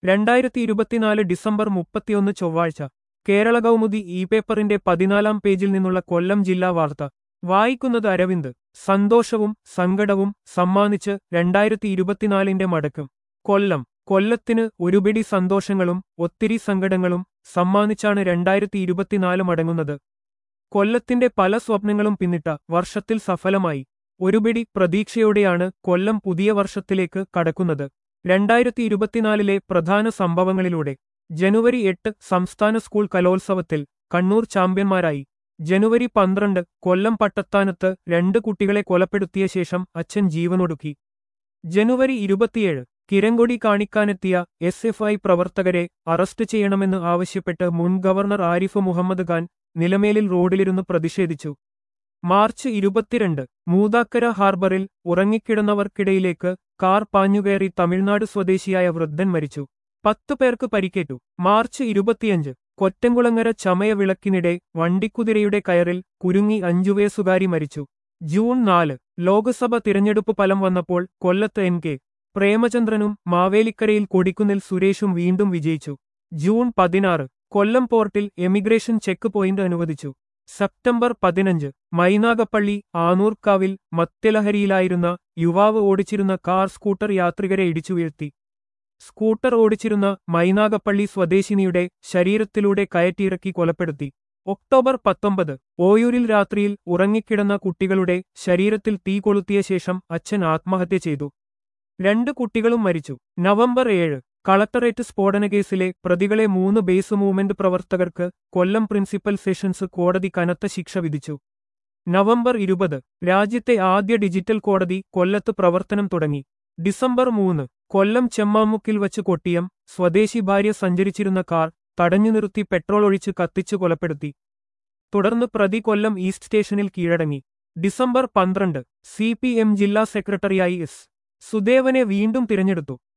രണ്ടായിരത്തി ഇരുപത്തിനാല് ഡിസംബർ മുപ്പത്തിയൊന്ന് ചൊവ്വാഴ്ച കേരള കൗമുദി ഇ പേപ്പറിന്റെ പതിനാലാം പേജിൽ നിന്നുള്ള കൊല്ലം ജില്ലാ വാർത്ത വായിക്കുന്നത് അരവിന്ദ് സന്തോഷവും സങ്കടവും സമ്മാനിച്ച് രണ്ടായിരത്തി ഇരുപത്തിനാലിന്റെ മടക്കം കൊല്ലം കൊല്ലത്തിന് ഒരുപിടി സന്തോഷങ്ങളും ഒത്തിരി സങ്കടങ്ങളും സമ്മാനിച്ചാണ് രണ്ടായിരത്തി ഇരുപത്തിനാല് മടങ്ങുന്നത് കൊല്ലത്തിന്റെ പല സ്വപ്നങ്ങളും പിന്നിട്ട വർഷത്തിൽ സഫലമായി ഒരുപിടി പ്രതീക്ഷയോടെയാണ് കൊല്ലം പുതിയ വർഷത്തിലേക്ക് കടക്കുന്നത് രണ്ടായിരത്തി ഇരുപത്തിനാലിലെ പ്രധാന സംഭവങ്ങളിലൂടെ ജനുവരി എട്ട് സംസ്ഥാന സ്കൂൾ കലോത്സവത്തിൽ കണ്ണൂർ ചാമ്പ്യന്മാരായി ജനുവരി പന്ത്രണ്ട് കൊല്ലം പട്ടത്താനത്ത് രണ്ട് കുട്ടികളെ കൊലപ്പെടുത്തിയ ശേഷം അച്ഛൻ ജീവനൊടുക്കി ജനുവരി ഇരുപത്തിയേഴ് കിരങ്കൊടി കാണിക്കാനെത്തിയ എസ് എഫ് ഐ പ്രവർത്തകരെ അറസ്റ്റ് ചെയ്യണമെന്ന് ആവശ്യപ്പെട്ട് മുൻ ഗവർണർ ആരിഫ് മുഹമ്മദ് ഖാൻ നിലമേലിൽ റോഡിലിരുന്ന് പ്രതിഷേധിച്ചു മാർച്ച് ഇരുപത്തിരണ്ട് മൂതാക്കര ഹാർബറിൽ ഉറങ്ങിക്കിടന്നവർക്കിടയിലേക്ക് കാർ പാഞ്ഞുകയറി തമിഴ്നാട് സ്വദേശിയായ വൃദ്ധൻ മരിച്ചു പത്തു പേർക്ക് പരിക്കേറ്റു മാർച്ച് ഇരുപത്തിയഞ്ച് കൊറ്റംകുളങ്ങര ചമയ വിളക്കിനിടെ വണ്ടിക്കുതിരയുടെ കയറിൽ കുരുങ്ങി അഞ്ചുവയസ്സുകാരി മരിച്ചു ജൂൺ നാല് ലോക്സഭ തിരഞ്ഞെടുപ്പ് ഫലം വന്നപ്പോൾ കൊല്ലത്ത് എൻ കെ പ്രേമചന്ദ്രനും മാവേലിക്കരയിൽ കൊടിക്കുന്നിൽ സുരേഷും വീണ്ടും വിജയിച്ചു ജൂൺ പതിനാറ് കൊല്ലം പോർട്ടിൽ എമിഗ്രേഷൻ ചെക്ക് പോയിന്റ് അനുവദിച്ചു സെപ്റ്റംബർ പതിനഞ്ച് മൈനാഗപ്പള്ളി ആനൂർക്കാവിൽ മദ്യലഹരിയിലായിരുന്ന യുവാവ് ഓടിച്ചിരുന്ന കാർ സ്കൂട്ടർ യാത്രികരെ ഇടിച്ചു വീഴ്ത്തി സ്കൂട്ടർ ഓടിച്ചിരുന്ന മൈനാഗപ്പള്ളി സ്വദേശിനിയുടെ ശരീരത്തിലൂടെ കയറ്റിയിറക്കി കൊലപ്പെടുത്തി ഒക്ടോബർ പത്തൊമ്പത് ഓയൂരിൽ രാത്രിയിൽ ഉറങ്ങിക്കിടന്ന കുട്ടികളുടെ ശരീരത്തിൽ തീ കൊളുത്തിയ ശേഷം അച്ഛൻ ആത്മഹത്യ ചെയ്തു രണ്ട് കുട്ടികളും മരിച്ചു നവംബർ ഏഴ് കളക്ടറേറ്റ് സ്ഫോടനക്കേസിലെ പ്രതികളെ മൂന്ന് ബേസ് മൂവ്മെന്റ് പ്രവർത്തകർക്ക് കൊല്ലം പ്രിൻസിപ്പൽ സെഷൻസ് കോടതി കനത്ത ശിക്ഷ വിധിച്ചു നവംബർ ഇരുപത് രാജ്യത്തെ ആദ്യ ഡിജിറ്റൽ കോടതി കൊല്ലത്ത് പ്രവർത്തനം തുടങ്ങി ഡിസംബർ മൂന്ന് കൊല്ലം ചെമ്മാമുക്കിൽ വച്ച് കൊട്ടിയം സ്വദേശി ഭാര്യ സഞ്ചരിച്ചിരുന്ന കാർ തടഞ്ഞു നിർത്തി പെട്രോൾ ഒഴിച്ച് കത്തിച്ചു കൊലപ്പെടുത്തി തുടർന്ന് പ്രതി കൊല്ലം ഈസ്റ്റ് സ്റ്റേഷനിൽ കീഴടങ്ങി ഡിസംബർ പന്ത്രണ്ട് സി ജില്ലാ സെക്രട്ടറിയായി എസ് സുദേവനെ വീണ്ടും തിരഞ്ഞെടുത്തു